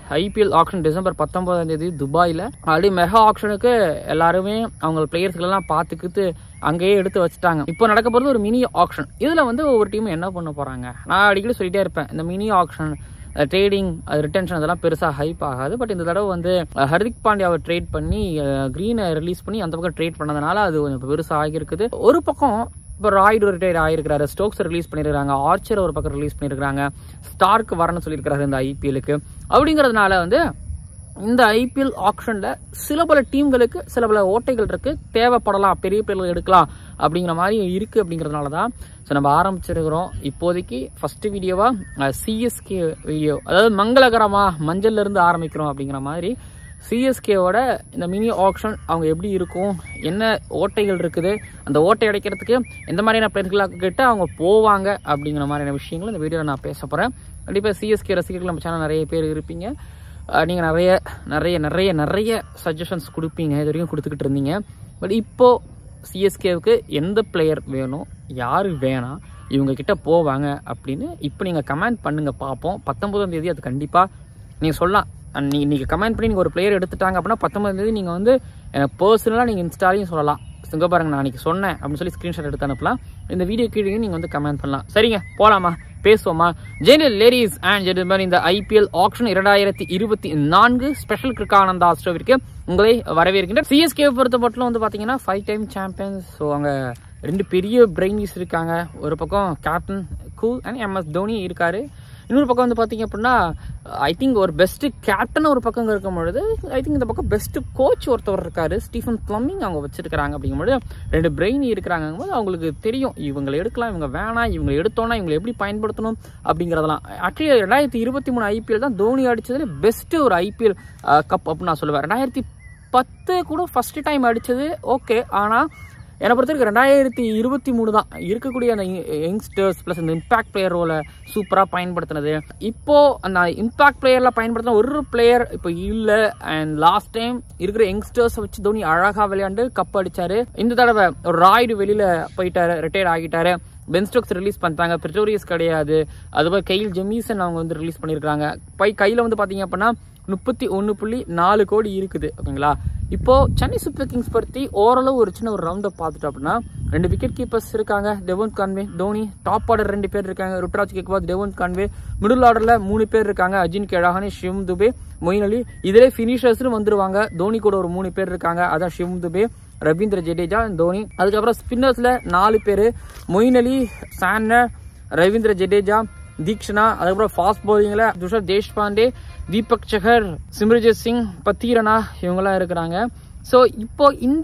IPL action December பத்தொன்பதாம் தேதி துபாயில் ஆல்ரெடி மெகா ஆக்ஷனுக்கு எல்லாருமே அவங்க பிளேயர்ஸ்களெல்லாம் பார்த்துக்கிட்டு அங்கேயே எடுத்து வச்சுட்டாங்க இப்போ நடக்க போகிறது ஒரு மினி ஆக்ஷன் இதில் வந்து ஒவ்வொரு டீமும் என்ன பண்ண போகிறாங்க நான் அடிக்கடி சொல்லிட்டே இருப்பேன் இந்த மினி ஆக்ஷன் ட்ரேடிங் அது ரிட்டன்ஷன் அதெல்லாம் பெருசாக ஹைப் ஆகாது பட் இந்த தடவை வந்து அஹ், ஹர்திக் பாண்டியாவை ட்ரேட் பண்ணி க்ரீனை ரிலீஸ் பண்ணி அந்த பக்கம் ட்ரேட் பண்ணதுனால அது கொஞ்சம் பெருசாக ஆகியிருக்குது ஒரு பக்கம் இப்போ ராய்டு ரிட்டையர் ஆகிருக்கிறாரு ஸ்டோக்ஸ் ரிலீஸ் பண்ணியிருக்காங்க ஆர்ச்சர் ஒரு பக்கம் ரிலீஸ் பண்ணியிருக்காங்க ஸ்டார்க் வரணும்னு சொல்லியிருக்காரு இந்த ஐபிஎலுக்கு அப்படிங்கிறதுனால வந்து இந்த ஐபிஎல் ஆக்ஷனில் சில பல டீம்களுக்கு சில பல ஓட்டைகள் இருக்கு தேவைப்படலாம் பெரிய பிளேயர்கள் எடுக்கலாம் அப்படிங்கிற மாதிரி இருக்கு அப்படிங்கிறதுனால தான் ஸோ நம்ம ஆரம்பிச்சிருக்கிறோம் இப்போதைக்கு ஃபர்ஸ்ட் வீடியோவா சிஎஸ்கே வீடியோ அதாவது மங்களகரமா மஞ்சள்ல இருந்து ஆரம்பிக்கிறோம் அப்படிங்கிற மாதிரி சிஎஸ்கேவோட இந்த மினி ஆக்ஷன் அவங்க எப்படி இருக்கும் என்ன ஓட்டைகள் இருக்குது அந்த ஓட்டை அடைக்கிறதுக்கு எந்த மாதிரியான பிளேயர்களாக கிட்ட அவங்க போவாங்க அப்படிங்கிற மாதிரியான விஷயங்கள் இந்த வீடியோவில் நான் பேச போகிறேன் கண்டிப்பாக சிஎஸ்கே ரசிகர்கள் நம்ம சேனல் நிறைய பேர் இருப்பீங்க நீங்கள் நிறைய நிறைய நிறைய நிறைய சஜஷன்ஸ் கொடுப்பீங்க இது வரைக்கும் கொடுத்துக்கிட்டு இருந்தீங்க பட் இப்போது சிஎஸ்கேவுக்கு எந்த பிளேயர் வேணும் யார் வேணாம் இவங்க கிட்ட போவாங்க அப்படின்னு இப்போ நீங்கள் கமெண்ட் பண்ணுங்க பார்ப்போம் பத்தொன்பதாம் தேதி அது கண்டிப்பாக நீங்கள் சொல்லலாம் அண்ட் நீ நீங்கள் கமெண்ட் பண்ணி நீங்கள் ஒரு பிளேயர் எடுத்துட்டாங்க அப்படின்னா பத்தொன்பதாம் தேதி நீங்கள் வந்து எனக்கு பர்சனலாக நீங்கள் இன்ஸ்டாலையும் சொல்லலாம் இங்க பாருங்க நான் அன்றைக்கி சொன்னேன் அப்படின்னு சொல்லி ஸ்க்ரீன்ஷாட் எடுத்து அனுப்பலாம் இந்த வீடியோ கீழே நீங்கள் வந்து கமெண்ட் பண்ணலாம் சரிங்க போகலாமா பேசுவோமா ஜெனரல் லேடிஸ் அண்ட் ஜென்டில்மேன் இந்த ஐபிஎல் ஆக்ஷன் இரண்டாயிரத்தி இருபத்தி நான்கு ஸ்பெஷல் கிரிக்கானந்தா ஸ்டோவிற்கு உங்களை வரவேற்கின்றேன் சிஎஸ்கே பொறுத்த மட்டும் வந்து பார்த்தீங்கன்னா ஃபைவ் டைம் சாம்பியன்ஸ் ஸோ அங்கே ரெண்டு பெரிய பிரெயினிஸ் இருக்காங்க ஒரு பக்கம் captain cool and MS Dhoni இருக்காரு இன்னொரு பக்கம் வந்து பார்த்தீங்க அப்படின்னா ஐ திங்க் ஒரு பெஸ்ட் கேப்டன் ஒரு பக்கம் இருக்கும் பொழுது ஐ திங்க் இந்த பக்கம் பெஸ்ட் கோச் ஒருத்தவர் இருக்காரு ஸ்டீஃபன் பிளம்மிங் அவங்க வச்சிருக்காங்க அப்படிங்கும்போது ரெண்டு பிரெயின் இருக்கிறாங்க போது அவங்களுக்கு தெரியும் இவங்களை எடுக்கலாம் இவங்க வேணாம் இவங்க எடுத்தோன்னா இவங்களை எப்படி பயன்படுத்தணும் அப்படிங்கிறதெல்லாம் ஆக்சுவலி ரெண்டாயிரத்தி இருபத்தி மூணு ஐபிஎல் தான் தோனி அடிச்சதுல பெஸ்ட் ஒரு ஐபிஎல் கப் அப்படின்னு நான் சொல்லுவேன் ரெண்டாயிரத்தி பத்து கூட ஃபர்ஸ்ட் டைம் அடிச்சது ஓகே ஆனால் என்னை பொறுத்தவரைக்கும் ரெண்டாயிரத்தி இருபத்தி மூணு தான் இருக்கக்கூடிய அந்த யங்ஸ்டர்ஸ் ப்ளஸ் அந்த இம்பாக்ட் பிளேயர் ரோலை சூப்பராக பயன்படுத்தினது இப்போ அந்த இம்பாக்ட் பிளேயரில் பயன்படுத்தின ஒரு பிளேயர் இப்போ இல்லை அண்ட் லாஸ்ட் டைம் இருக்கிற யங்ஸ்டர்ஸை வச்சு தோனி அழகாக விளையாண்டு கப் அடிச்சாரு இந்த தடவை ஒரு ராய்டு வெளியில் போயிட்டாரு ரிட்டையர்ட் ஆகிட்டாரு பென் ஸ்டோக்ஸ் ரிலீஸ் பண்ணிட்டாங்க பிரிட்டோரியஸ் கிடையாது அதுபோல் கையில் ஜெமீசன் அவங்க வந்து ரிலீஸ் பண்ணியிருக்காங்க பை கையில் வந்து பார்த்தீங்க அப்படின்னா முப்பத்தி ஒன்று புள்ளி நாலு கோடி இருக்குது ஓகேங்களா இப்போ சென்னை சூப்பர் கிங்ஸ் பற்றி ஓரளவு ஒரு சின்ன ஒரு ரவுண்டை பார்த்துட்டோம் அப்படின்னா ரெண்டு விக்கெட் கீப்பர்ஸ் இருக்காங்க Devon Conway Dhoni top order ரெண்டு பேர் இருக்காங்க Ruturaj Gaikwad Devon Conway middle ஆர்டரில் மூணு பேர் இருக்காங்க அஜின் கேடாகனே ஷிவம் துபே மொயின் அலி இதிலே ஃபினிஷர்ஸ்னு வந்துருவாங்க தோனி கூட ஒரு மூணு பேர் இருக்காங்க அதான் ஷிவம் துபே ரவீந்திர ஜடேஜா தோனி அதுக்கப்புறம் ஸ்பின்னர்ஸில் நாலு பேர் மொயின் அலி சான்ன ரவீந்திர ஜடேஜா தீக்ஷனா அதுக்கப்புறம் ஃபாஸ்ட் பவுலிங்கில் துஷர் தேஷ்பாண்டே தீபக் சஹர் சிம்ரஜித் சிங் பத்தீரனா இவங்கெல்லாம் இருக்கிறாங்க ஸோ இப்போ இந்த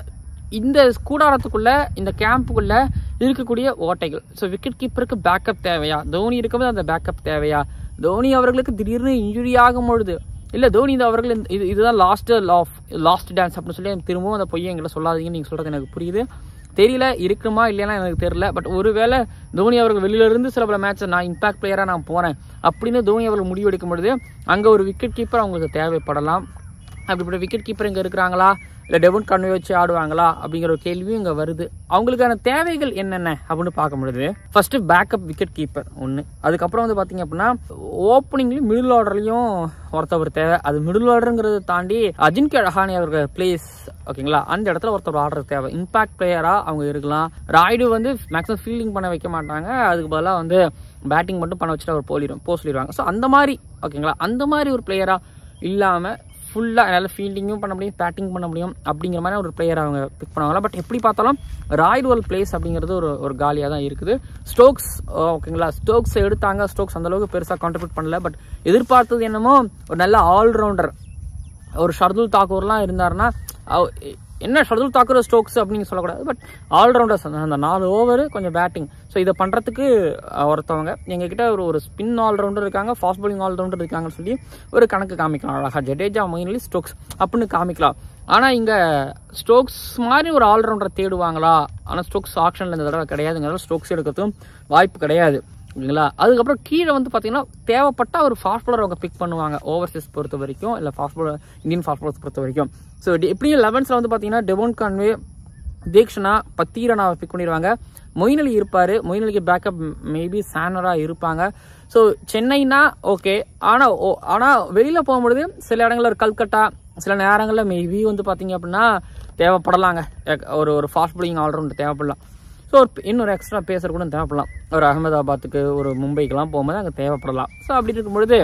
இந்த கூடாரத்துக்குள்ள இந்த கேம்புக்குள்ள இருக்கக்கூடிய ஓட்டைகள் ஸோ விக்கெட் கீப்பருக்கு பேக்கப் தேவையா தோனி இருக்கும்போது அந்த பேக்கப் தேவையா தோனி அவர்களுக்கு திடீர்னு இன்ஜுரி ஆகும் பொழுது இல்லை தோனி இந்த அவர்கள் இந்த- இது இதுதான் லாஸ்ட் லாஃப் லாஸ்ட் டான்ஸ் அப்படின்னு சொல்லி திரும்பவும் அந்த பொய்யை எங்களை சொல்லாதீங்கன்னு நீங்கள் சொல்கிறது எனக்கு புரியுது தெரியல இருக்குமா இல்லையா எனக்கு தெரியல பட் ஒருவேளை தோனி அவர்கள் வெளியில இருந்து சில பல மேட்சை நான் இம்பாக்ட் பிளேயராக நான் போறேன் அப்படின்னு தோனி அவர்கள் முடிவு எடுக்கும் பொழுது அங்கே ஒரு விக்கெட் கீப்பர் அவங்களுக்கு தேவைப்படலாம் அப்படிப்பட்ட விக்கெட் கீப்பர் இங்கே இருக்கிறாங்களா இல்லை டெவன் கன்வே வச்சு ஆடுவாங்களா அப்படிங்கிற ஒரு கேள்வியும் இங்கே வருது அவங்களுக்கான தேவைகள் என்னென்ன அப்படின்னு பார்க்க முடியுது ஃபர்ஸ்ட் பேக்கப் விக்கெட் கீப்பர் ஒன்று அதுக்கப்புறம் வந்து பார்த்தீங்க அப்படின்னா ஓப்பனிங்லையும் மிடில் ஆர்டர்லையும் ஒருத்தவர் தேவை அது மிடில் ஆர்டருங்கிறத தாண்டி அஜின்கே அழகானி அவர்கள் பிளேஸ் ஓகேங்களா அந்த இடத்துல ஒருத்தர் ஆர்டர் தேவை இம்பாக்ட் பிளேயராக அவங்க இருக்கலாம் ராய்டு வந்து மேக்ஸிமம் ஃபீல்டிங் பண்ண வைக்க மாட்டாங்க அதுக்கு பதிலாக வந்து பேட்டிங் மட்டும் பண்ண வச்சுட்டு அவர் போலிடும் போ சொல்லிடுவாங்க ஸோ அந்த மாதிரி ஓகேங்களா அந்த மாதிரி ஒரு பிளேயராக இல்லாமல் ஃபுல்லாக என்னால் ஃபீல்டிங்கும் பண்ண முடியும் பேட்டிங் பண்ண முடியும் அப்படிங்கிற மாதிரி ஒரு பிளேயர் அவங்க பிக் பண்ணுவாங்க பட் எப்படி பார்த்தாலும் ராய்டுவல் பிளேஸ் அப்படிங்கிறது ஒரு ஒரு காலியாக தான் இருக்குது ஸ்டோக்ஸ் ஓகேங்களா ஸ்டோக்ஸ் எடுத்தாங்க ஸ்டோக்ஸ் அந்த அளவுக்கு பெருசாக கான்ட்ரிபியூட் பண்ணல பட் எதிர்பார்த்தது என்னமோ ஒரு நல்ல ஆல்ரவுண்டர் ஒரு ஷர்துல் தாக்கூர்லாம் இருந்தாருன்னா அவ- என்ன ஷர்துல் தாக்கூர் ஸ்டோக்ஸ் அப்படின்னு சொல்லக்கூடாது பட் ஆல்ரவுண்டர்ஸ் அந்த நாலு ஓவர் கொஞ்சம் பேட்டிங் ஸோ இதை பண்ணுறதுக்கு ஒருத்தவங்க எங்ககிட்ட ஒரு ஒரு ஸ்பின் ஆல்ரவுண்டர் இருக்காங்க ஃபாஸ்ட் bowling ஆல்ரவுண்டர் இருக்காங்கன்னு சொல்லி ஒரு கணக்கு காமிக்கலாம் அழகா ஜடேஜா மெயின்லி ஸ்டோக்ஸ் அப்படின்னு காமிக்கலாம் ஆனால் இங்கே ஸ்டோக்ஸ் மாதிரி ஒரு ஆல்ரவுண்டர் தேடுவாங்களா ஆனால் ஸ்டோக்ஸ் ஆப்ஷனில் இந்த தடவை கிடையாதுங்கிறதால ஸ்டோக்ஸ் எடுக்கிறதும் வாய்ப்பு கிடையாது ஓகேங்களா அதுக்கப்புறம் கீழே வந்து பார்த்தீங்கன்னா தேவைப்பட்ட ஒரு ஃபாஸ்ட் bowler அவங்க பிக் பண்ணுவாங்க ஓவர்சீஸ் பொறுத்த வரைக்கும் இல்லை fast bowler Indian fast bowlers பொறுத்த வரைக்கும் ஸோ எப்படியும் லெவன்ஸில் வந்து பார்த்தீங்கன்னா டெவோன் கான்வே தீக்ஷனா பத்தீரனாவை பிக் பண்ணிடுவாங்க மொயின் அலி இருப்பார் மொயின் அலிக்கு பேக்கப் மேபி சானராக இருப்பாங்க ஸோ சென்னைனா ஓகே ஆனால் ஆனால் வெளியில் போகும்பொழுது சில இடங்கள்ல ஒரு கல்கட்டா சில நேரங்களில் மேபி வந்து பார்த்தீங்க அப்படின்னா தேவைப்படலாங்க எக்- ஒரு ஒரு ஃபாஸ்ட் bowling ஆல்ரவுண்டர் தேவைப்படலாம் ஸோ ஒரு இன்னொரு எக்ஸ்ட்ரா பேசர் கூட தேவைப்படலாம் ஒரு அகமதாபாத்துக்கு ஒரு மும்பைக்கெல்லாம் போகும்போது அங்கே தேவைப்படலாம் ஸோ அப்படி இருக்கும்பொழுது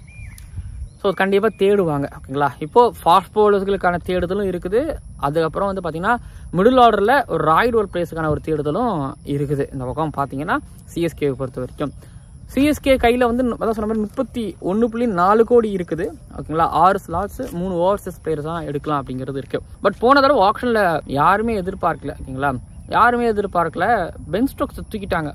ஸோ கண்டிப்பாக தேடுவாங்க ஓகேங்களா இப்போது ஃபாஸ்ட் பவுலர்ஸ்களுக்கான தேடுதலும் இருக்குது அதுக்கப்புறம் வந்து பார்த்தீங்கன்னா மிடில் ஆர்டரில் ஒரு ராய்டு ஒரு பிளேஸுக்கான ஒரு தேடுதலும் இருக்குது இந்த பக்கம் பார்த்தீங்கன்னா சிஎஸ்கேவை பொறுத்த வரைக்கும் சிஎஸ்கே கையில் வந்து அதான் சொன்ன மாதிரி முப்பத்தி ஒன்று புள்ளி நாலு கோடி இருக்குது ஓகேங்களா ஆறு ஸ்லாட்ஸ் மூணு ஓவர்சீஸ் பிளேயர்ஸ் தான் எடுக்கலாம் அப்படிங்கிறது இருக்கு பட் போன தடவை ஆப்ஷனில் யாருமே எதிர்பார்க்கல ஓகேங்களா யாருமே எதிர்பார்க்கல பென் ஸ்டோக்ஸ் தூக்கிட்டாங்க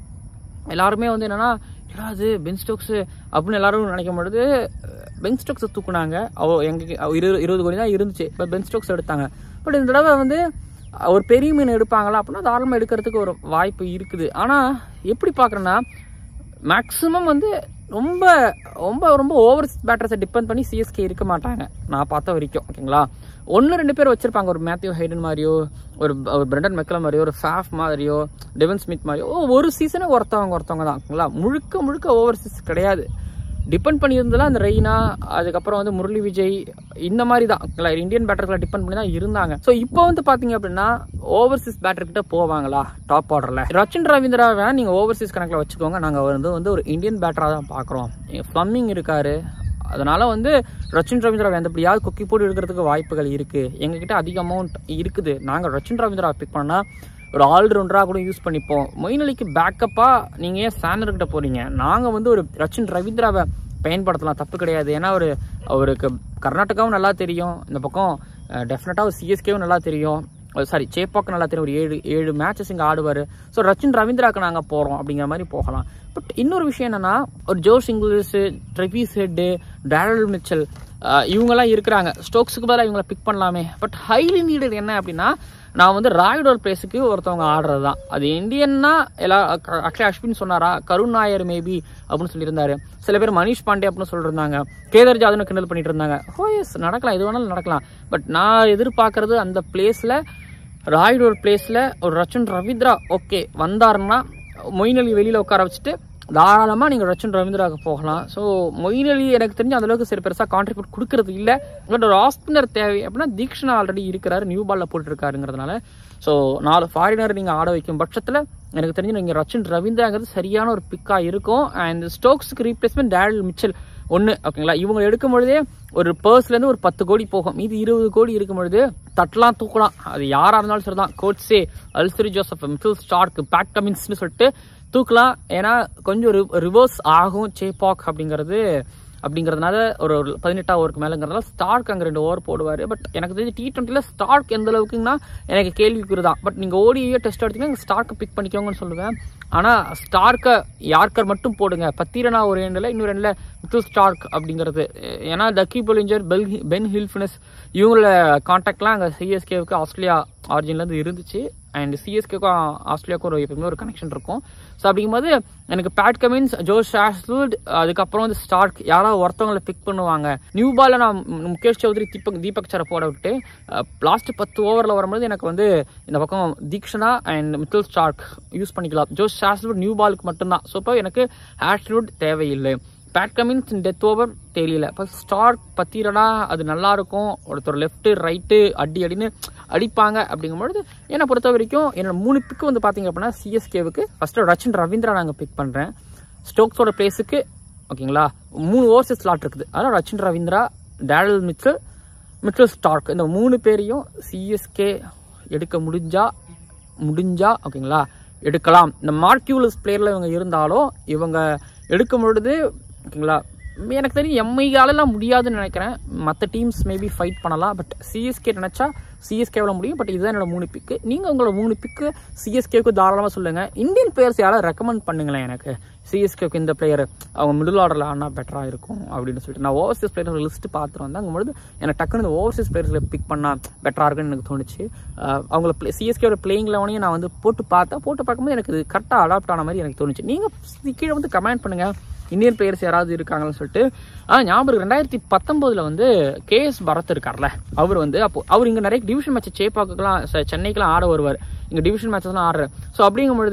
எல்லாருமே வந்து என்னன்னா என்னடா இது பென் ஸ்டோக்ஸ் அப்படின்னு எல்லாரும் நினைக்கும் பொழுது பென் ஸ்டோக்ஸை தூக்குனாங்க அவ எங்க அவ இரு இருபது கோடி தான் இருந்துச்சு இப்போ பென் ஸ்டோக்ஸ் எடுத்தாங்க பட் இந்த தடவை வந்து ஒரு பெரிய மீன் எடுப்பாங்களா அப்படின்னா தாராளமாக எடுக்கிறதுக்கு ஒரு வாய்ப்பு இருக்குது ஆனால் எப்படி பார்க்குறேன்னா மேக்ஸிமம் வந்து ரொம்ப ரொம்ப ரொம்ப ஓவர் பேட்டர்ஸை டிபெண்ட் பண்ணி சிஎஸ்கே இருக்க மாட்டாங்க நான் பார்த்த வரைக்கும் ஓகேங்களா ஒன்று ரெண்டு பேர் வச்சிருப்பாங்க ஒரு மேத்யூ ஹைடன் மாதிரியோ ஒரு ஒரு பிரெண்டன் மெக்கல மாதிரியோ ஒரு ஃபேஃப் மாதிரியோ டெவன் ஸ்மித் மாதிரியோ ஓ, ஒரு சீசனே ஒருத்தவங்க ஒருத்தவங்க தான் ஓகேங்களா முழுக்க முழுக்க ஓவர்சீஸ் கிடையாது டிபெண்ட் பண்ணியிருந்ததுலாம் அந்த ரெய்னா அதுக்கப்புறம் வந்து முரளி விஜய் இந்த மாதிரி தான் ஓகேங்களா இந்தியன் பேட்டர்களை டிபெண்ட் பண்ணி தான் இருந்தாங்க ஸோ இப்போ வந்து பார்த்தீங்க அப்படின்னா ஓவர்சீஸ் பேட்டர் கிட்ட போவாங்களா டாப் ஆர்டரில் ரச்சின் ரவீந்திராவை நீங்கள் ஓவர்சீஸ் கணக்கில் வச்சுக்கோங்க நாங்கள் வந்து வந்து ஒரு இந்தியன் பேட்டராக தான் பார்க்குறோம் ஃப்ளம்மிங் இருக்காரு அதனால வந்து ரச்சின் ரவீந்திரா எந்தபடியாவது கொக்கி போட்டு எடுக்கிறதுக்கு வாய்ப்புகள் இருக்கு எங்ககிட்ட அதிக அமௌண்ட் இருக்குது நாங்கள் ரச்சின் ரவீந்திரா பிக் பண்ணா ஒரு ஆல்ரவுண்டராக கூட யூஸ் பண்ணிப்போம் மொயின் அலிக்கு பேக்கப்பாக நீங்கள் ஏன் சாண்டர் கிட்ட போறீங்க நாங்கள் வந்து ஒரு ரச்சின் ரவீந்திராவை பயன்படுத்தலாம் தப்பு கிடையாது ஏன்னா ஒரு அவருக்கு கர்நாடகாவும் நல்லா தெரியும் இந்த பக்கம் டெஃபினட்டாக சிஎஸ்கேவும் நல்லா தெரியும் சாரி சேப்பாக்கு நல்லா தெரியும் ஒரு ஏழு ஏழு மேட்சஸ் இங்கே ஆடுவார் ஸோ ரச்சின் ரவீந்திராக்கு நாங்கள் போகிறோம் அப்படிங்கிற மாதிரி போகலாம் பட் இன்னொரு விஷயம் என்னன்னா ஒரு Josh Inglis Travis Head Daryl Mitchell அஹ், இவங்கெல்லாம் இருக்கிறாங்க ஸ்டோக்ஸுக்கு பதிலாக இவங்கள பிக் பண்ணலாமே பட் ஹைலி நீடட் என்ன அப்படின்னா நான் வந்து ராய்டோர் பிளேஸுக்கு ஒருத்தவங்க ஆடுறது தான் அது இந்தியன்னா எல்லா ஆக்சுவலி அஸ்வின் சொன்னாரா கருண் நாயர் மேபி அப்படின்னு சொல்லியிருந்தாரு சில பேர் மனிஷ் பாண்டே அப்படின்னு சொல்லியிருந்தாங்க கேதர் ஜாதவனை கிண்டல் பண்ணிட்டு இருந்தாங்க ஓ எஸ் நடக்கலாம் எது வேணாலும் நடக்கலாம் பட் நான் எதிர்பார்க்கறது அந்த பிளேஸில் ராய்டோர் பிளேஸில் ஒரு ரச்சன் ரவீந்திரா ஓகே வந்தாருன்னா மொயின் அலி வெளியில் உட்கார வச்சுட்டு தாராளமாக நீங்கள் ரச்சன் ரவீந்திராவுக்கு போகலாம் ஸோ மொயின் அலி எனக்கு தெரிஞ்சு அந்தளவுக்கு சரி பெருசாக கான்ட்ரிபியூட் கொடுக்கறது இல்லை பட் ஒரு ஆஸ்பினர் தேவை அப்படின்னா தீக்ஷனா ஆல்ரெடி இருக்கிறாரு நியூ பாலில் போட்டுருக்காருங்கிறதுனால ஸோ நாலு ஃபாரினர் நீங்கள் ஆட வைக்கும் பட்சத்தில் எனக்கு தெரிஞ்சு நீங்கள் ரச்சன் ரவீந்திராங்கிறது சரியான ஒரு பிக்காக இருக்கும் அண்ட் ஸ்டோக்ஸுக்கு ரீப்ளேஸ்மெண்ட் டேரல் மிச்சல் ஒன்று ஓகேங்களா இவங்க எடுக்கும் பொழுதே ஒரு பர்ஸ்லேருந்து ஒரு பத்து கோடி போகும் மீதி இருபது கோடி இருக்கும் பொழுது தட்டலாம் தூக்கலாம் அது யாராக இருந்தாலும் சரிதான் Coetzee Alzarri Joseph Mitchell Starc Pat கமின்ஸ்னு சொல்லிட்டு தூக்கலாம் ஏன்னா கொஞ்சம் ரிவர்ஸ் ஆகும் சேபாக் அப்படிங்கிறது அப்படிங்கிறதுனால ஒரு ஒரு பதினெட்டாம் ஓவருக்கு மேலேங்கிறதுனால ஸ்டார்க் அங்கே ரெண்டு ஓவர் போடுவார் பட் எனக்கு தெரிஞ்சு டி டுவெண்ட்டியில் ஸ்டார்க் எந்த அளவுக்குன்னா எனக்கு கேள்விக்குறி தான் பட் நீங்கள் ஓடியே டெஸ்ட் எடுத்தீங்கன்னா ஸ்டார்க்கை பிக் பண்ணிக்கோங்கன்னு சொல்லுவேன் ஆனால் ஸ்டார்க்கை யார்கர் மட்டும் போடுங்க பத்திரனா ஒரு எண்டில் இன்னொரு எண்டில் மித்தில் ஸ்டார்க் அப்படிங்கிறது ஏன்னா டக்கி பொலிஞ்சர் பெல் பென் ஹில்ஃபினஸ் இவங்களோட கான்டாக்ட்லாம் அங்கே சிஎஸ்கேவுக்கு ஆஸ்திரேலியா ஆரிஜின்லேருந்து இருந்துச்சு அண்ட் சிஎஸ்கேக்கும் ஆஸ்திரேலியாவுக்கும் ஒரு எப்பவுமே ஒரு கனெக்ஷன் இருக்கும் ஸோ அப்படிங்கும்போது எனக்கு பேட் கமின்ஸ் ஜோ ஷாஸ்லூட் அதுக்கப்புறம் வந்து ஸ்டார்க் யாராவது ஒருத்தவங்களை பிக் பண்ணுவாங்க நியூ பாலில் நான் முகேஷ் சௌத்ரி தீபக் தீபக் சரை போட விட்டு லாஸ்ட் பத்து ஓவரில் வரும்போது எனக்கு வந்து இந்த பக்கம் Theekshana and Mitchell Starc use பண்ணிக்கலாம் ஜோ ஷாஸ்லூட் நியூ பாலுக்கு மட்டும்தான் ஸோ இப்போ எனக்கு ஆஷ்லூட் தேவையில்லை பேட் கமின்ஸ் டெத் ஓவர் தெரியல இப்போ ஸ்டார்க் பத்திரனா அது நல்லா இருக்கும் ஒருத்தர் லெஃப்ட் ரைட்டு அடி அடின்னு அடிப்பாங்க அப்படிங்கும்பொழுது என்னை பொறுத்த வரைக்கும் என்னோட மூணு பிக்கு வந்து பார்த்தீங்க அப்படின்னா சிஎஸ்கேவுக்கு ஃபர்ஸ்ட் ரச்சின் ரவீந்திரா நாங்கள் பிக் பண்ணுறேன் ஸ்டோக்ஸோட பிளேஸுக்கு ஓகேங்களா மூணு ஓவர்ஸ் ஸ்லாட் இருக்குது அதனால் Rachin Ravindra Daryl Mitchell Mitchell Starc இந்த மூணு பேரையும் சிஎஸ்கே எடுக்க முடிஞ்சா முடிஞ்சா ஓகேங்களா எடுக்கலாம் இந்த மார்க்யூலஸ் பிளேயரில் இவங்க இருந்தாலும் இவங்க எடுக்கும் பொழுது ஓகேங்களா எனக்கு தெரியும் எம்ஐயாலலாம் முடியாதுன்னு நினைக்கிறேன் மற்ற டீம்ஸ் மேபி ஃபைட் பண்ணலாம் பட் சிஎஸ்கே நினச்சா சிஎஸ்கேவில் முடியும் பட் இதுதான் என்னோட மூணு பிக்கு நீங்கள் உங்களோட மூணு பிக்கு சிஎஸ்கேவுக்கு தாராளமாக சொல்லுங்கள் இந்தியன் பிளேயர்ஸ் யாராவது ரெக்கமெண்ட் பண்ணுங்களேன் எனக்கு சிஎஸ்கேவுக்கு இந்த பிளேயர் அவங்க மிடில் ஆர்டரில் ஆனால் பெட்டராக இருக்கும் அப்படின்னு சொல்லிட்டு நான் ஓவர்சீஸ் பிளேயர் லிஸ்ட் பார்த்துட்டு வந்தாங்கும்பொழுது எனக்கு டக்குனு இந்த ஓவர்சீஸ் பிளேயர்ஸில் பிக் பண்ணால் பெட்டராக இருக்குன்னு எனக்கு தோணுச்சு அஹ் அவங்கள பிளே சிஎஸ்கேவோட பிளேயிங் லெவனையும் நான் வந்து போட்டு பார்த்தேன் போட்டு பார்க்கும்போது எனக்கு இது கரெக்டாக அடாப்ட் ஆன மாதிரி எனக்கு தோணுச்சு நீங்கள் கீழே வந்து கமெண்ட் பண்ணுங்கள் இந்தியன் பிளேயர்ஸ் யாராவது இருக்காங்கன்னு சொல்லிட்டு ஆ ஞாபகம் இருக்கு. ரெண்டாயிரத்தி பத்தொம்போதில் வந்து கேஎஸ் பரத் இருக்கார்ல அவர் வந்து அப்போ அவர் இங்கே நிறைய டிவிஷன் மேட்ச் சேப்பாக்குலாம் சென்னைக்கெலாம் ஆட வருவார் இங்கே டிவிஷன் மேட்சஸ்லாம் ஆடுறாரு ஸோ அப்படிங்கும் பொழுது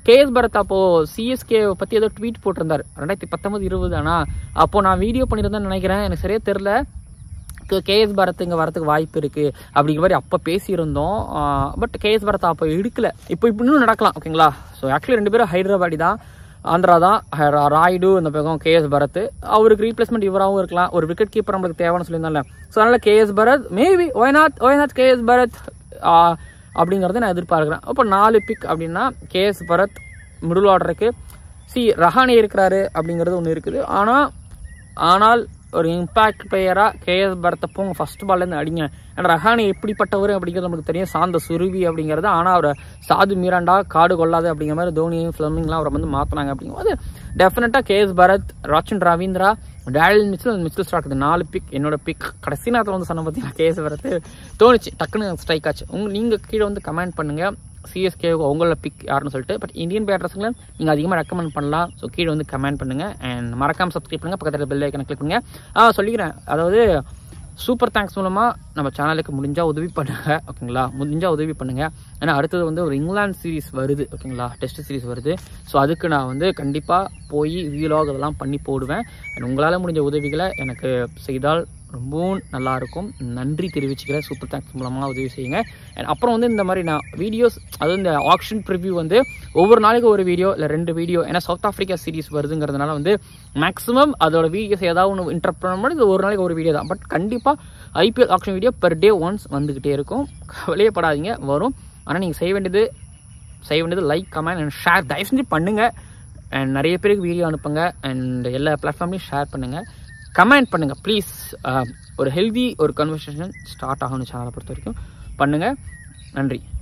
கேஎஸ் பரத் அப்போ சிஎஸ்கே பற்றி ஏதோ ட்வீட் போட்டிருந்தார் ரெண்டாயிரத்தி பத்தொன்பது இருபது ஆனால் அப்போ நான் வீடியோ பண்ணியிருந்தேன்னு நினைக்கிறேன் எனக்கு சரியா தெரில கேஎஸ் பரத் இங்கே வரதுக்கு வாய்ப்பு இருக்குது அப்படிங்கிற மாதிரி அப்போ பேசியிருந்தோம் பட் கேஎஸ் பரத் அப்போ எடுக்கல இப்போ இப்போ இன்னும் நடக்கலாம் ஓகேங்களா ஸோ ஆக்சுவலி ரெண்டு பேரும் ஹைதராபாடி தான் ஆந்திரா தான் ரா- ராயுடு இந்த பக்கம் கேஎஸ் பரத் அவருக்கு ரீப்ளேஸ்மெண்ட் இவராகவும் இருக்கலாம் ஒரு விக்கெட் கீப்பர் நம்மளுக்கு தேவைன்னு சொல்லியிருந்தால ஸோ அதனால் KS Bharat maybe why not why not KS Bharat ஆஹ், அப்படிங்கிறத நான் எதிர்பார்க்குறேன் அப்போ நாலு பிக் அப்படின்னா கேஎஸ் பரத் மிடில் ஆர்டருக்கு சி ரஹானே இருக்கிறாரு அப்படிங்கிறது ஒன்று இருக்குது ஆனால் ஆனால் ஒரு இம்பாக்ட் பிளேயராக கேஎஸ் பரத்தை போங்க ஃபர்ஸ்ட் பால்லேருந்து அடிங்க ஏன்னா ரஹானி எப்படிப்பட்டவர் அப்படிங்கிறது நமக்கு தெரியும் சாந்த சுருவி அப்படிங்கிறது ஆனால் அவரை சாது மீராண்டா காடு கொள்ளாது அப்படிங்கிற மாதிரி தோனி ஃபிளமிங்லாம் அவரை வந்து மாற்றினாங்க அப்படிங்கும்போது டெஃபினட்டாக KS Bharat Rachin Ravindra Daryl Mitchell Mitchell Starc இது நாலு பிக் என்னோட பிக் கடைசி நேரத்தில் வந்து சொன்ன பார்த்தீங்கன்னா கேஎஸ் பரத் தோணுச்சு டக்குன்னு ஸ்ட்ரைக் ஆச்சு உங்க நீங்கள் கீழே வந்து கமெண்ட் பண்ணுங்கள் சிஎஸ்கே உங்களோட பிக் யாருன்னு சொல்லிட்டு பட் இந்தியன் பேட்டர்ஸ்களை நீங்கள் அதிகமாக ரெக்கமெண்ட் பண்ணலாம் ஸோ கீழே வந்து கமெண்ட் பண்ணுங்கள் அண்ட் மறக்காம சப்ஸ்கிரைப் பண்ணுங்கள் பக்கத்தில் பெல் ஐக்கனை கிளிக் பண்ணுங்கள் ஆ சொல்லிக்கிறேன் அதாவது சூப்பர் தேங்க்ஸ் மூலமாக நம்ம சேனலுக்கு முடிஞ்சால் உதவி பண்ணுங்க ஓகேங்களா முடிஞ்சால் உதவி பண்ணுங்க ஏன்னா அடுத்தது வந்து ஒரு இங்கிலாந்து சீரிஸ் வருது ஓகேங்களா டெஸ்ட் சீரிஸ் வருது ஸோ அதுக்கு நான் வந்து கண்டிப்பாக போய் வீலாக் இதெல்லாம் பண்ணி போடுவேன் And உங்களால் முடிஞ்ச உதவிகளை எனக்கு செய்தால் ரொம்பவும் நல்லா இருக்கும் நன்றி தெரிவிச்சுக்கிறேன் சூப்பர் தேங்க்ஸ் மூலமாக உதவி செய்யுங்க And அப்புறம் வந்து இந்த மாதிரி நான் வீடியோஸ் அதாவது இந்த ஆக்ஷன் ப்ரிவ்யூ வந்து ஒவ்வொரு நாளைக்கு ஒரு வீடியோ இல்லை ரெண்டு வீடியோ ஏன்னா சவுத் ஆஃப்ரிக்கா சீரிஸ் வருதுங்கிறதுனால வந்து மேக்ஸிமம் அதோட வீடியோஸ் ஏதாவது ஒன்று இன்டர்ப்ட் பண்ணும்போது இது ஒரு நாளைக்கு ஒரு வீடியோ தான் பட் கண்டிப்பாக IPL auction video per day once வந்துக்கிட்டே இருக்கும் கவலையப்படாதீங்க வரும் ஆனால் நீங்கள் செய்ய வேண்டியது செய்ய வேண்டியது லைக் கமெண்ட் அண்ட் ஷேர் தயவு செஞ்சு பண்ணுங்கள் அண்ட் நிறைய பேருக்கு வீடியோ அனுப்புங்க அண்ட் எல்லா பிளாட்ஃபார்ம்லையும் ஷேர் பண்ணுங்கள் கமெண்ட் பண்ணுங்கள் ப்ளீஸ் ஒரு ஹெல்தி ஒரு கன்வர்சேஷன் ஸ்டார்ட் ஆகணும் சேனலை பொறுத்த வரைக்கும் பண்ணுங்கள் நன்றி